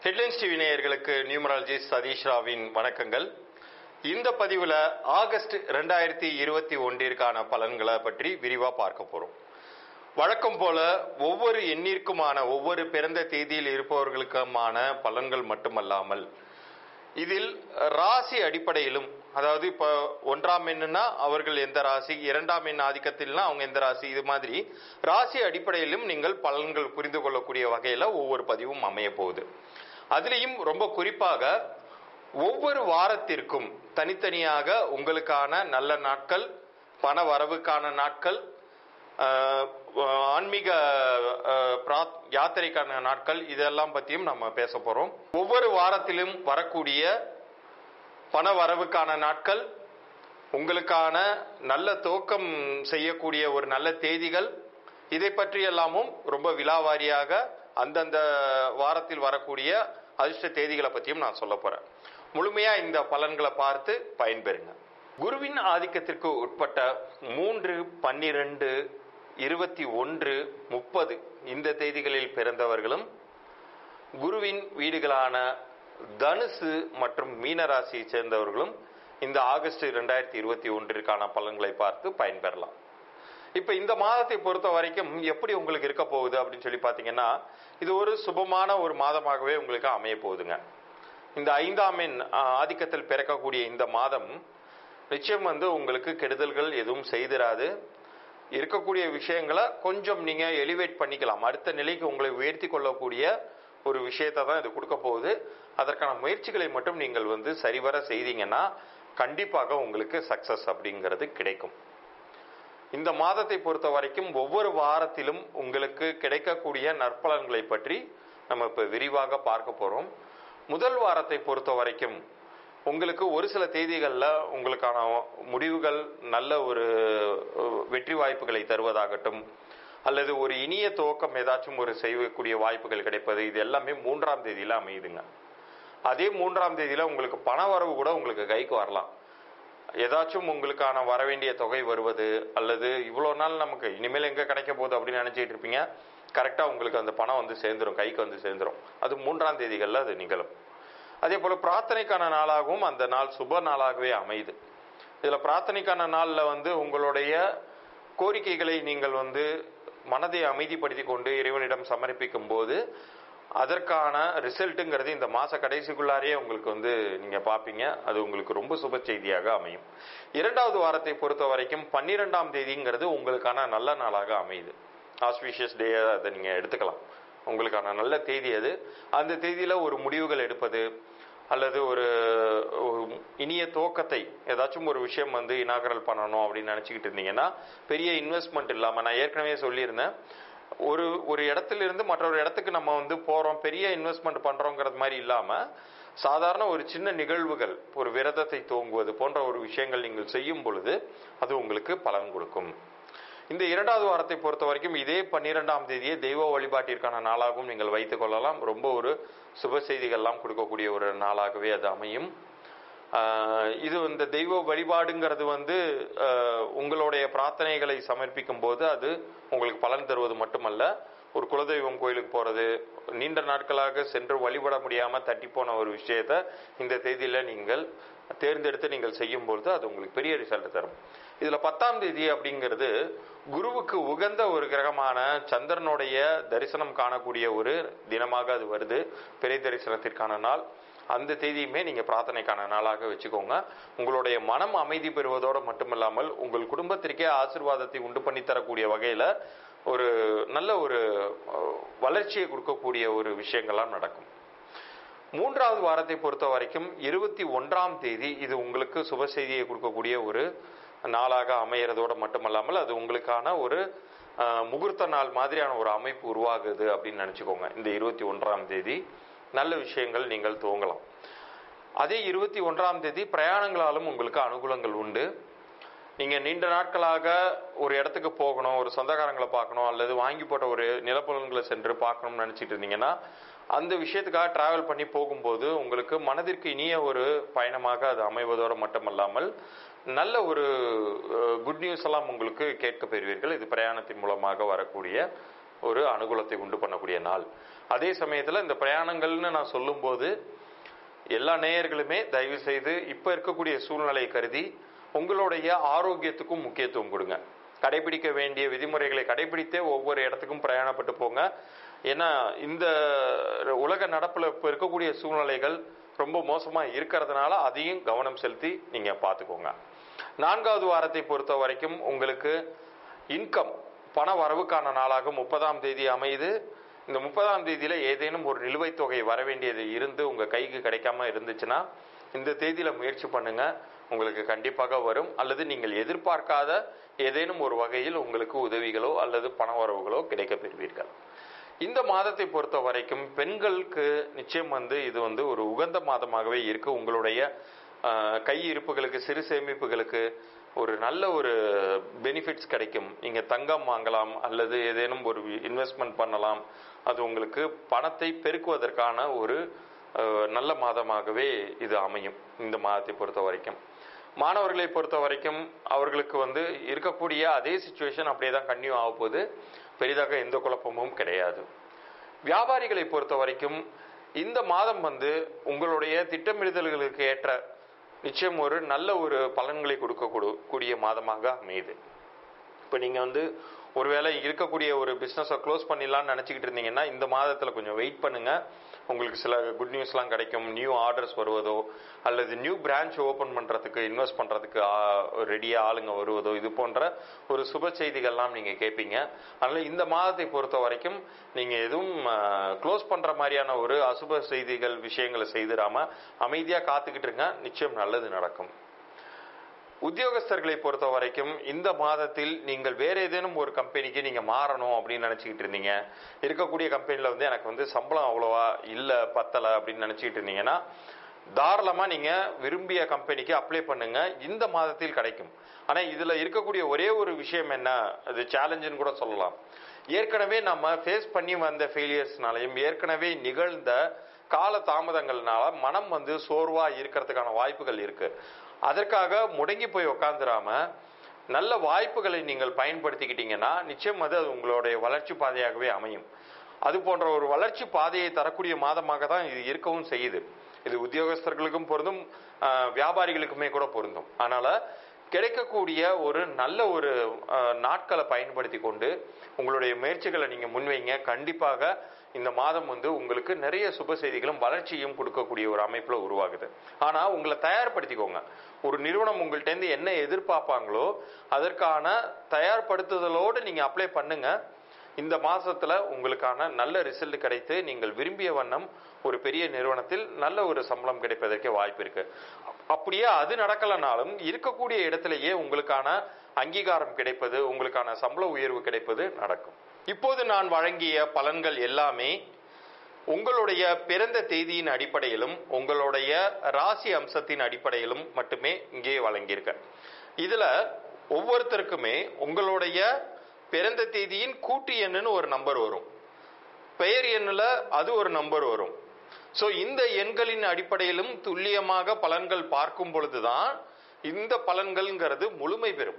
headlines TV நேயர்களுக்கு numerologist Satish ராவின் வணக்கங்கள் இந்த பதிவில் ஆகஸ்ட் ரெண்டாயிரத்தி இருபத்தி ஒன்றிற்கான பலன்களை பற்றி விரிவாக பார்க்க போகிறோம் வழக்கம் போல ஒவ்வொரு எண்ணிற்குமான ஒவ்வொரு பிறந்த தேதியில் இருப்பவர்களுக்குமான பலன்கள் மட்டுமல்லாமல் இதில் ராசி அடிப்படையிலும் அதாவது இப்போ ஒன்றாம் எண்ணுனா அவர்கள் எந்த ராசி இரண்டாம் எண் ஆதிக்கத்தில்னா அவங்க எந்த ராசி இது மாதிரி ராசி அடிப்படையிலும் நீங்கள் பலன்கள் புரிந்து கொள்ளக்கூடிய வகையில் ஒவ்வொரு பதிவும் அமைய போகுது அதுலேயும் ரொம்ப குறிப்பாக ஒவ்வொரு வாரத்திற்கும் தனித்தனியாக உங்களுக்கான நல்ல நாட்கள் பண வரவுக்கான நாட்கள் ஆஹ், ஆன்மீக ஆஹ், பிராத்- யாத்திரைக்கான நாட்கள் இதெல்லாம் பற்றியும் நம்ம பேச போகிறோம் ஒவ்வொரு வாரத்திலும் வரக்கூடிய பண வரவுக்கான நாட்கள் உங்களுக்கான நல்ல துவக்கம் செய்யக்கூடிய ஒரு நல்ல தேதிகள் இதை பற்றி எல்லாமும் ரொம்ப விலாவாரியாக அந்தந்த வாரத்தில் வரக்கூடிய அதிர்ஷ்ட தேதிகளை பற்றியும் நான் சொல்ல போறேன் முழுமையா இந்த பலன்களை பார்த்து பயன்பெறுங்க குருவின் ஆதிக்கத்திற்கு உட்பட்ட மூன்று பன்னிரண்டு இருபத்தி ஒன்று முப்பது இந்த தேதிகளில் பிறந்தவர்களும் குருவின் வீடுகளான தனுசு மற்றும் மீனராசியை சேர்ந்தவர்களும் இந்த ஆகஸ்ட் ரெண்டாயிரத்தி இருபத்தி ஒன்றிற்கான பலன்களை பார்த்து பயன்பெறலாம் இப்போ இந்த மாதத்தை பொறுத்த வரைக்கும் எப்படி உங்களுக்கு இருக்க போகுது அப்படின்னு சொல்லி பார்த்தீங்கன்னா இது ஒரு சுபமான ஒரு மாதமாகவே உங்களுக்கு அமைய போகுதுங்க இந்த ஐந்தாம் எண் ஆ, ஆதிக்கத்தில் பிறக்கக்கூடிய இந்த மாதம் நிச்சயம் வந்து உங்களுக்கு கெடுதல்கள் எதுவும் செய்திராது இருக்கக்கூடிய விஷயங்களை கொஞ்சம் நீங்க எலிவேட் பண்ணிக்கலாம் அடுத்த நிலைக்கு உங்களை உயர்த்தி கொள்ளக்கூடிய ஒரு விஷயத்தை தான் இது கொடுக்க போகுது அதற்கான முயற்சிகளை மட்டும் நீங்கள் வந்து சரிவர செய்தீங்கன்னா கண்டிப்பாக உங்களுக்கு சக்சஸ் அப்படிங்கிறது கிடைக்கும் இந்த மாதத்தை பொறுத்த வரைக்கும் ஒவ்வொரு வாரத்திலும் உங்களுக்கு கிடைக்கக்கூடிய நற்பலன்களை பற்றி நம்ம இப்போ விரிவாக பார்க்க போறோம் முதல் வாரத்தை பொறுத்த வரைக்கும் உங்களுக்கு ஒரு சில தேதிகளில் உங்களுக்கான முடிவுகள் நல்ல ஒரு அஹ், வெற்றி வாய்ப்புகளை தருவதாகட்டும் அல்லது ஒரு இனிய துவக்கம் ஏதாச்சும் ஒரு செய்யக்கூடிய வாய்ப்புகள் கிடைப்பது இது எல்லாமே மூன்றாம் தேதியில அமையுதுங்க அதே மூன்றாம் தேதியில உங்களுக்கு பண வரவு கூட உங்களுக்கு கைக்கு வரலாம் ஏதாச்சும் உங்களுக்கான வர வேண்டிய தொகை வருவது அல்லது இவ்வளோ நாள் நமக்கு இனிமேல் எங்கே கிடைக்க போகுது அப்படின்னு நினச்சிட்டு இருப்பீங்க கரெக்டாக உங்களுக்கு அந்த பணம் வந்து சேர்ந்துரும் கைக்கு வந்து சேர்ந்துரும் அது மூன்றாம் தேதிகளில் அது நிகழும் அதே போல் பிரார்த்தனைக்கான நாளாகவும் அந்த நாள் சுப நாளாகவே அமையுது இதில் பிரார்த்தனைக்கான நாளில் வந்து உங்களுடைய கோரிக்கைகளை நீங்கள் வந்து மனதை அமைதிப்படுத்தி கொண்டு இறைவனிடம் சமர்ப்பிக்கும் போது அதற்கான ரிசல்ட்டுங்கிறது இந்த மாச கடைசிக்குள்ளாரே உங்களுக்கு வந்து நீங்க பார்ப்பீங்க அது உங்களுக்கு ரொம்ப சுப செய்தியாக அமையும் இரண்டாவது வாரத்தை பொறுத்த வரைக்கும் பன்னிரெண்டாம் தேதிங்கிறது உங்களுக்கான நல்ல நாளாக அமையுது ஆஸ்பீஷியஸ் டே அதை நீங்க எடுத்துக்கலாம் உங்களுக்கான நல்ல தேதி அது அந்த தேதியில ஒரு முடிவுகள் எடுப்பது அல்லது ஒரு ஒரு இனிய துவக்கத்தை ஏதாச்சும் ஒரு விஷயம் வந்து இனாகரல் பண்ணணும் அப்படின்னு நினச்சிக்கிட்டு இருந்தீங்கன்னா பெரிய இன்வெஸ்ட்மெண்ட் இல்லாமல் நான் ஏற்கனவே சொல்லியிருந்தேன் ஒரு ஒரு இடத்துல இருந்து மற்றொரு இடத்துக்கு நம்ம வந்து போகிறோம் பெரிய இன்வெஸ்ட்மெண்ட் பண்ணுறோங்கிறது மாதிரி இல்லாமல் சாதாரண ஒரு சின்ன நிகழ்வுகள் ஒரு விரதத்தை துவங்குவது போன்ற ஒரு விஷயங்கள் நீங்கள் செய்யும் பொழுது அது உங்களுக்கு பலன் கொடுக்கும் இந்த இரண்டாவது வாரத்தை பொறுத்த வரைக்கும் இதே பன்னிரெண்டாம் தேதியே தெய்வ வழிபாட்டிற்கான நாளாகவும் நீங்கள் வைத்துக் கொள்ளலாம் ரொம்ப ஒரு சுப செய்திகள்லாம் கொடுக்கக்கூடிய ஒரு நாளாகவே அது அமையும் ஆஹ் இது இந்த தெய்வ வழிபாடுங்கிறது வந்து ஆஹ் உங்களுடைய பிரார்த்தனைகளை சமர்ப்பிக்கும் போது அது உங்களுக்கு பலன் தருவது மட்டுமல்ல ஒரு குலதெய்வம் கோயிலுக்கு போறது நீண்ட நாட்களாக சென்று வழிபட முடியாம தட்டி போன ஒரு விஷயத்த இந்த தேதியில நீங்கள் தேர்ந்தெடுத்து நீங்கள் செய்யும் பொழுது அது உங்களுக்கு பெரிய ரிசல்ட் தரும் இதுல பத்தாம் தேதி அப்படிங்கிறது குருவுக்கு உகந்த ஒரு கிரகமான சந்திரனுடைய தரிசனம் காணக்கூடிய ஒரு தினமாக அது வருது பெரிய தரிசனத்திற்கான நாள் அந்த தேதியுமே நீங்க பிரார்த்தனைக்கான நாளாக வச்சுக்கோங்க உங்களுடைய மனம் அமைதி பெறுவதோடு மட்டுமல்லாமல் உங்கள் குடும்பத்திற்கே ஆசீர்வாதத்தை உண்டு பண்ணி தரக்கூடிய வகையில ஒரு நல்ல ஒரு அஹ், வளர்ச்சியை கொடுக்கக்கூடிய ஒரு விஷயங்கள்லாம் நடக்கும் மூன்றாவது வாரத்தை பொறுத்த வரைக்கும் இருபத்தி ஒன்றாம் தேதி இது உங்களுக்கு சுப செய்தியை கொடுக்கக்கூடிய ஒரு நாளாக அமையறதோடு மட்டுமல்லாமல் அது உங்களுக்கான ஒரு அஹ், முகூர்த்த நாள் மாதிரியான ஒரு அமைப்பு உருவாகுது அப்படின்னு நினச்சிக்கோங்க இந்த இருபத்தி ஒன்றாம் தேதி நல்ல விஷயங்கள் நீங்கள் துவங்கலாம் அதே இருபத்தி ஒன்றாம் தேதி பிரயாணங்களாலும் உங்களுக்கு அனுகூலங்கள் உண்டு நீங்க நீண்ட நாட்களாக ஒரு இடத்துக்கு போகணும் ஒரு சொந்தக்காரங்களை பார்க்கணும் அல்லது வாங்கி போட்ட ஒரு நிலப்பலன்களை சென்று பார்க்கணும்னு நினைச்சிட்டு இருந்தீங்கன்னா அந்த விஷயத்துக்காக டிராவல் பண்ணி போகும்போது உங்களுக்கு மனதிற்கு இனிய ஒரு பயணமாக அது அமைவதோடு மட்டுமல்லாமல் நல்ல ஒரு குட் நியூஸ் எல்லாம் உங்களுக்கு கேட்க பெறுவீர்கள் இது பிரயாணத்தின் மூலமாக வரக்கூடிய ஒரு அனுகூலத்தை உண்டு பண்ணக்கூடிய நாள் அதே சமயத்தில் இந்த பிரயாணங்கள்னு நான் சொல்லும்போது எல்லா நேயர்களுமே தயவு செய்து இப்போ இருக்கக்கூடிய சூழ்நிலை கருதி உங்களுடைய ஆரோக்கியத்துக்கும் முக்கியத்துவம் கொடுங்க கடைபிடிக்க வேண்டிய விதிமுறைகளை கடைபிடித்தே ஒவ்வொரு இடத்துக்கும் பிரயாணப்பட்டு போங்க ஏன்னா இந்த உலக நடப்பில் இப்போ இருக்கக்கூடிய சூழ்நிலைகள் ரொம்ப மோசமாக இருக்கிறதுனால அதையும் கவனம் செலுத்தி நீங்கள் பார்த்துக்கோங்க நான்காவது வாரத்தை பொறுத்த வரைக்கும் உங்களுக்கு இன்கம் பண வரவுக்கான நாளாக முப்பதாம் தேதி அமையுது இந்த முப்பதாம் தேதியில ஏதேனும் ஒரு நிலுவைத் தொகை வர வேண்டியது இருந்து உங்க கைக்கு கிடைக்காம இருந்துச்சுன்னா இந்த தேதியில முயற்சி பண்ணுங்க உங்களுக்கு கண்டிப்பாக வரும் அல்லது நீங்கள் எதிர்பார்க்காத ஏதேனும் ஒரு வகையில் உங்களுக்கு உதவிகளோ அல்லது பண வரவுகளோ கிடைக்கப் பெறுவீர்கள் இந்த மாதத்தை பொறுத்த வரைக்கும் பெண்களுக்கு நிச்சயம் வந்து இது வந்து ஒரு உகந்த மாதமாகவே இருக்கு உங்களுடைய ஆஹ், கை இருப்புகளுக்கு சிறு சேமிப்புகளுக்கு ஒரு நல்ல ஒரு பெனிஃபிட்ஸ் கிடைக்கும் நீங்க தங்கம் வாங்கலாம் அல்லது ஏதேனும் ஒரு இன்வெஸ்ட்மெண்ட் பண்ணலாம் அது உங்களுக்கு பணத்தை பெருக்குவதற்கான ஒரு அஹ், நல்ல மாதமாகவே இது அமையும் இந்த மாதத்தை பொறுத்த வரைக்கும் மாணவர்களை பொறுத்த வரைக்கும் அவர்களுக்கு வந்து இருக்கக்கூடிய அதே சுச்சுவேஷன் அப்படியே தான் கன்டினியூ ஆக போகுது பெரிதாக எந்த குழப்பமும் கிடையாது வியாபாரிகளை பொறுத்த வரைக்கும் இந்த மாதம் வந்து உங்களுடைய திட்டமிடுதல்களுக்கு ஏற்ற நிச்சயம் ஒரு நல்ல ஒரு பலன்களை கொடுக்க கூடு- கூடிய மாதமாக அமையுது இப்போ நீங்கள் வந்து ஒருவேளை இருக்கக்கூடிய ஒரு பிஸ்னஸை க்ளோஸ் பண்ணிடலாம்னு நினச்சிக்கிட்டு இருந்தீங்கன்னா இந்த மாதத்தில் கொஞ்சம் வெயிட் பண்ணுங்க உங்களுக்கு சில குட் நியூஸ்லாம் கிடைக்கும் நியூ ஆர்டர்ஸ் வருவதோ அல்லது நியூ பிரான்ச் ஓப்பன் பண்ணுறதுக்கு இன்வெஸ்ட் பண்ணுறதுக்கு ரெடியாக ஆளுங்க வருவதோ இது போன்ற ஒரு சுப செய்திகள்லாம் நீங்கள் கேட்பீங்க அதனால் இந்த மாதத்தை பொறுத்த வரைக்கும் நீங்கள் எதுவும் க்ளோஸ் பண்ணுற மாதிரியான ஒரு அசுப செய்திகள் விஷயங்களை செய்திடாம அமைதியாக காத்துக்கிட்டு இருங்க நிச்சயம் நல்லது நடக்கும் உத்தியோகஸ்தர்களை பொறுத்த வரைக்கும் இந்த மாதத்தில் நீங்கள் வேற ஏதேனும் ஒரு கம்பெனிக்கு நீங்க மாறணும் அப்படின்னு நினைச்சுக்கிட்டு இருந்தீங்க இருக்கக்கூடிய கம்பெனில வந்து எனக்கு வந்து சம்பளம் அவ்வளவா இல்ல பத்தல அப்படின்னு நினைச்சுக்கிட்டு இருந்தீங்கன்னா தாராளமா நீங்க விரும்பிய கம்பெனிக்கு அப்ளை பண்ணுங்க இந்த மாதத்தில் கிடைக்கும் ஆனா இதுல இருக்கக்கூடிய ஒரே ஒரு விஷயம் என்ன அது சேலஞ்சுன்னு கூட சொல்லலாம் ஏற்கனவே நம்ம ஃபேஸ் பண்ணி வந்த ஃபெயிலியர்ஸ்னாலையும் ஏற்கனவே நிகழ்ந்த கால தாமதங்கள்னால மனம் வந்து சோர்வா இருக்கிறதுக்கான வாய்ப்புகள் இருக்கு அதற்காக முடங்கி போய் உக்காந்துராம நல்ல வாய்ப்புகளை நீங்கள் பயன்படுத்திக்கிட்டீங்கன்னா நிச்சயம் அது அது உங்களுடைய வளர்ச்சி பாதையாகவே அமையும் அது போன்ற ஒரு வளர்ச்சி பாதையை தரக்கூடிய மாதமாக தான் இது இருக்கவும் செய்யுது இது உத்தியோகஸ்தர்களுக்கும் பொருந்தும் ஆஹ், வியாபாரிகளுக்குமே கூட பொருந்தும் அதனால கிடைக்கக்கூடிய ஒரு நல்ல ஒரு ஆஹ், நாட்களை பயன்படுத்தி கொண்டு உங்களுடைய முயற்சிகளை நீங்க முன்வைங்க கண்டிப்பாக இந்த மாதம் வந்து உங்களுக்கு நிறைய சுப செய்திகளும் வளர்ச்சியும் கொடுக்கக்கூடிய ஒரு அமைப்புல உருவாகுது ஆனா உங்களை தயார்படுத்திக்கோங்க ஒரு நிறுவனம் உங்கள்ட்ட இருந்து என்ன எதிர்பார்ப்பாங்களோ அதற்கான தயார்படுத்துதலோடு நீங்க அப்ளை பண்ணுங்க இந்த மாசத்துல உங்களுக்கான நல்ல ரிசல்ட் கிடைத்து நீங்கள் விரும்பிய வண்ணம் ஒரு பெரிய நிறுவனத்தில் நல்ல ஒரு சம்பளம் கிடைப்பதற்கே வாய்ப்பு இருக்கு அப்- அப்படியே அது நடக்கலனாலும் இருக்கக்கூடிய இடத்திலேயே உங்களுக்கான அங்கீகாரம் கிடைப்பது உங்களுக்கான சம்பள உயர்வு கிடைப்பது நடக்கும் இப்போது நான் வழங்கிய பலன்கள் எல்லாமே உங்களுடைய பிறந்த தேதியின் அடிப்படையிலும் உங்களுடைய ராசி அம்சத்தின் அடிப்படையிலும் மட்டுமே இங்கே வழங்கியிருக்க இதுல ஒவ்வொருத்தருக்குமே உங்களுடைய பிறந்த தேதியின் கூட்டு எண்ணுன்னு ஒரு நம்பர் வரும் பெயர் எண்ணுல அது ஒரு நம்பர் வரும் சோ இந்த எண்களின் அடிப்படையிலும் துல்லியமாக பலன்கள் பார்க்கும் பொழுதுதான் இந்த பலன்கள்ங்கிறது முழுமை பெறும்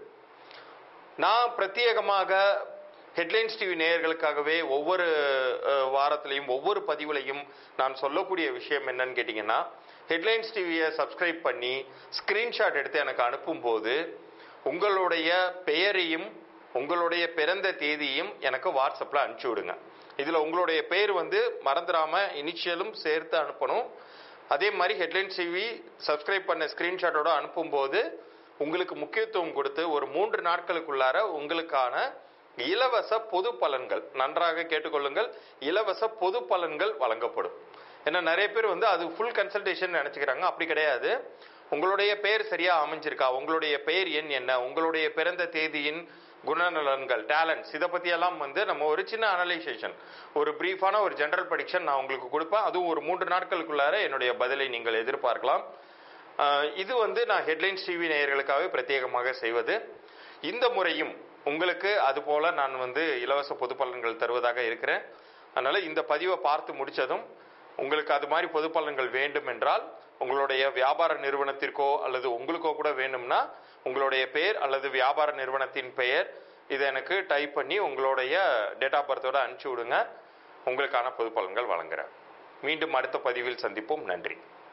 நான் பிரத்யேகமாக ஹெட்லைன்ஸ் டிவி நேயர்களுக்காகவே ஒவ்வொரு அஹ், வாரத்திலையும் ஒவ்வொரு பதிவுலையும் நான் சொல்லக்கூடிய விஷயம் என்னன்னு கேட்டிங்கன்னா ஹெட்லைன்ஸ் டிவியை சப்ஸ்கிரைப் பண்ணி ஸ்கிரீன்ஷாட் எடுத்து எனக்கு அனுப்பும்போது உங்களுடைய பெயரையும் உங்களுடைய பிறந்த தேதியும் எனக்கு வாட்ஸ்அப்பில் அனுப்பிச்சி விடுங்க இதில் உங்களுடைய பெயர் வந்து மறந்துடாம இனிஷியலும் சேர்த்து அனுப்பணும் அதே மாதிரி ஹெட்லைன்ஸ் டிவி சப்ஸ்கிரைப் பண்ண ஸ்கிரீன்ஷாட்டோட அனுப்பும்போது உங்களுக்கு முக்கியத்துவம் கொடுத்து ஒரு மூன்று நாட்களுக்குள்ளார உங்களுக்கான இலவச பொது பலன்கள் நன்றாக கேட்டுக்கொள்ளுங்கள் இலவச பொது பலன்கள் வழங்கப்படும் ஏன்னா நிறைய பேர் வந்து அது ஃபுல் கன்சல்டேஷன் நினைச்சுக்கிறாங்க அப்படி கிடையாது உங்களுடைய பெயர் சரியா அமைஞ்சிருக்கா உங்களுடைய பெயர் எண் என்ன உங்களுடைய பிறந்த தேதியின் குணநலன்கள் டேலண்ட்ஸ் இதை பற்றியெல்லாம் வந்து நம்ம ஒரு சின்ன அனலைசேஷன் ஒரு பிரீஃபான ஒரு ஜெனரல் ப்ரடிக்ஷன் நான் உங்களுக்கு கொடுப்பேன் அதுவும் ஒரு மூன்று நாட்களுக்குள்ளார என்னுடைய பதிலை நீங்கள் எதிர்பார்க்கலாம் ஆஹ் இது வந்து நான் ஹெட்லைன்ஸ் டிவி நேயர்களுக்காகவே பிரத்யேகமாக செய்வது இந்த முறையும் உங்களுக்கு அதுபோல நான் வந்து இலவச பொது பலன்கள் தருவதாக இருக்கிறேன் அதனால இந்த பதிவை பார்த்து முடிச்சதும் உங்களுக்கு அது மாதிரி பொது பலன்கள் வேண்டும் என்றால் உங்களுடைய வியாபார நிறுவனத்திற்கோ அல்லது உங்களுக்கோ கூட வேணும்னா உங்களுடைய பெயர் அல்லது வியாபார நிறுவனத்தின் பெயர் இதை எனக்கு டைப் பண்ணி உங்களுடைய டேட் ஆஃப் பர்த்தோட அனுப்பிச்சி விடுங்க உங்களுக்கான பொது பலன்கள் வழங்குறேன் மீண்டும் அடுத்த பதிவில் சந்திப்போம் நன்றி